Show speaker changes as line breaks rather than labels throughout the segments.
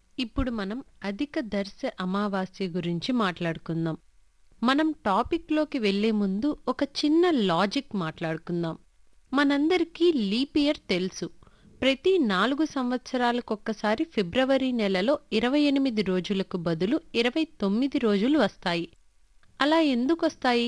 ఇప్పుడు మనం అధిక దర్శ అమావాస్య గురించి మాట్లాడుకుందాం మనం టాపిక్లోకి వెళ్లే ముందు ఒక చిన్న లాజిక్ మాట్లాడుకుందాం మనందరికీ లీప్ ఇయర్ తెలుసు ప్రతి నాలుగు సంవత్సరాలకొక్కసారి ఫిబ్రవరి నెలలో ఇరవై ఎనిమిది రోజులకు బదులు ఇరవై తొమ్మిది రోజులు వస్తాయి అలా ఎందుకు వస్తాయి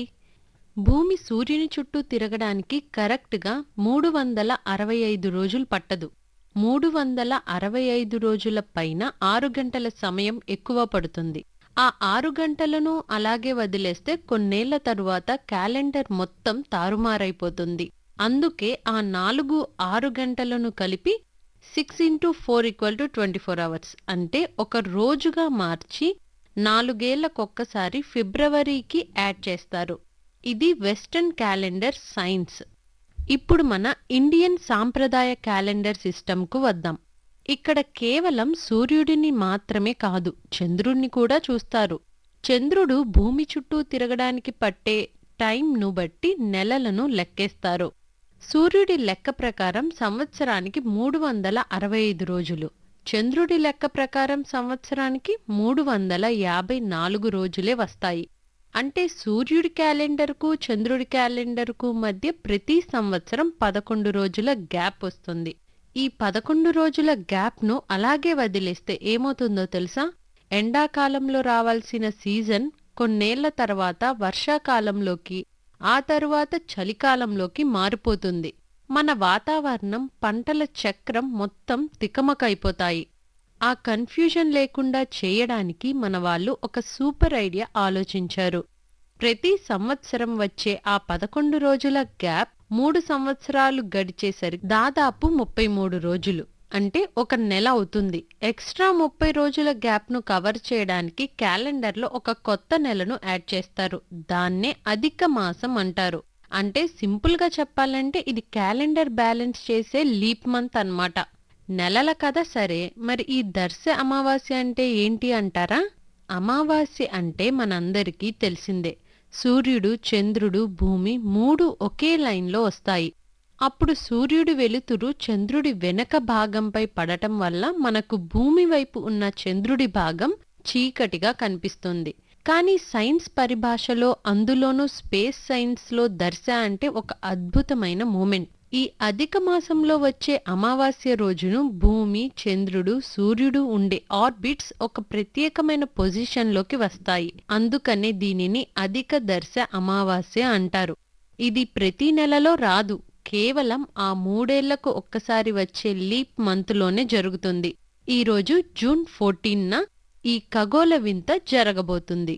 భూమి సూర్యుని చుట్టూ తిరగడానికి కరెక్ట్గా మూడు వందల అరవై ఐదు రోజులు పట్టదు మూడు వందల అరవై ఐదు రోజుల పైన ఆరు గంటల సమయం ఎక్కువ పడుతుంది ఆ ఆరు గంటలను అలాగే వదిలేస్తే కొన్నేళ్ల తరువాత క్యాలెండర్ మొత్తం తారుమారైపోతుంది అందుకే ఆ నాలుగు ఆరు గంటలను కలిపి six into four equal to twenty four hours అంటే ఒక రోజుగా మార్చి నాలుగేళ్లకొక్కసారి ఫిబ్రవరికి యాడ్ చేస్తారు ఇది వెస్టర్న్ క్యాలెండర్ సైన్స్ ఇప్పుడు మన ఇండియన్ సాంప్రదాయ క్యాలెండర్ సిస్టంకు వద్దాం ఇక్కడ కేవలం సూర్యుడిని మాత్రమే కాదు చంద్రుణ్ణి కూడా చూస్తారు చంద్రుడు భూమి చుట్టూ తిరగడానికి పట్టే టైంను బట్టి నెలలను లెక్కేస్తారు సూర్యుడి లెక్క ప్రకారం సంవత్సరానికి మూడు వందల అరవై ఐదు రోజులు చంద్రుడి లెక్క ప్రకారం సంవత్సరానికి మూడు వందల యాభై నాలుగు రోజులే వస్తాయి అంటే సూర్యుడి క్యాలెండర్కు చంద్రుడి క్యాలెండర్కు మధ్య ప్రతి సంవత్సరం పదకొండు రోజుల గ్యాప్ వస్తుంది ఈ పదకొండు రోజుల గ్యాప్ను అలాగే వదిలేస్తే ఏమవుతుందో తెలుసా ఎండాకాలంలో రావాల్సిన సీజన్ కొన్నేళ్ల తర్వాత వర్షాకాలంలోకి ఆ తరువాత చలికాలంలోకి మారిపోతుంది మన వాతావరణం పంటల చక్రం మొత్తం తికమకైపోతాయి ఆ కన్ఫ్యూజన్ లేకుండా చేయడానికి మన వాళ్ళు ఒక సూపర్ ఐడియా ఆలోచించారు ప్రతి సంవత్సరం వచ్చే ఆ పదకొండు రోజుల గ్యాప్ మూడు సంవత్సరాలు గడిచేసరికి దాదాపు ముప్పై మూడు రోజులు అంటే ఒక నెల అవుతుంది ఎక్స్ట్రా ముప్పై రోజుల గ్యాప్ను కవర్ చేయడానికి క్యాలెండర్లో ఒక కొత్త నెలను యాడ్ చేస్తారు దాన్నే అధిక మాసం అంటారు అంటే సింపుల్గా చెప్పాలంటే ఇది క్యాలెండర్ బ్యాలెన్స్ చేసే లీప్ మంత్ అన్నమాట నెలల కథ సరే మరి ఈ దర్శ అమావాస్య అంటే ఏంటి అంటారా అమావాస్య అంటే మనందరికీ తెలిసిందే సూర్యుడు చంద్రుడు భూమి మూడు ఒకే లైన్లో వస్తాయి అప్పుడు సూర్యుడి వెలుతురు చంద్రుడి వెనక భాగంపై పడటం వల్ల మనకు భూమి వైపు ఉన్న చంద్రుడి భాగం చీకటిగా కనిపిస్తుంది కానీ సైన్స్ పరిభాషలో అందులోనూ స్పేస్ సైన్స్లో దర్శ అంటే ఒక అద్భుతమైన మూమెంట్ ఈ అధిక మాసంలో వచ్చే అమావాస్య రోజును భూమి చంద్రుడు సూర్యుడు ఉండే ఆర్బిట్స్ ఒక ప్రత్యేకమైన పొజిషన్లోకి వస్తాయి అందుకనే దీనిని అధిక దర్శ అమావాస్య అంటారు ఇది ప్రతి నెలలో రాదు కేవలం ఆ మూడేళ్లకు ఒక్కసారి వచ్చే లీప్ మంత్లోనే జరుగుతుంది ఈరోజు జూన్ ఫోర్టీన్న ఈ ఖగోళ వింత జరగబోతుంది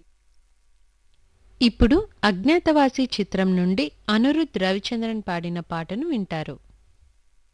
ఇప్పుడు అజ్ఞాతవాసి చిత్రం నుండి అనురుద్ రవిచంద్రన్ పాడిన పాటను వింటారు